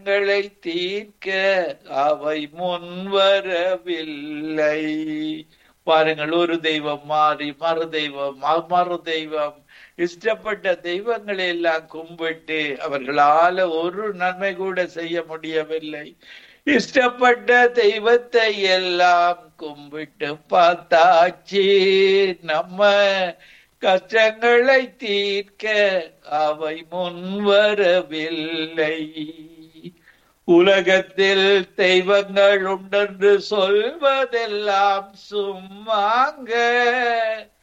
கஷ்டங்களை தீர்க்க அவை முன்வரவில்லை பாருங்கள் ஒரு தெய்வம் மாறி மறு தெய்வம் ம- மறு தெய்வம் இஷ்டப்பட்ட தெய்வங்களை எல்லாம் கும்பிட்டு அவர்களால ஒரு நன்மை கூட செய்ய முடியவில்லை இஷ்டப்பட்ட தெய்வத்தை எல்லாம் கும்பிட்டு பார்த்தாச்சு நம்ம கஷ்டங்களை தீர்க்க அவை முன்வரவில்லை உலகத்தில் தெய்வங்கள் உண்டென்று சொல்வதெல்லாம் சும்மாங்க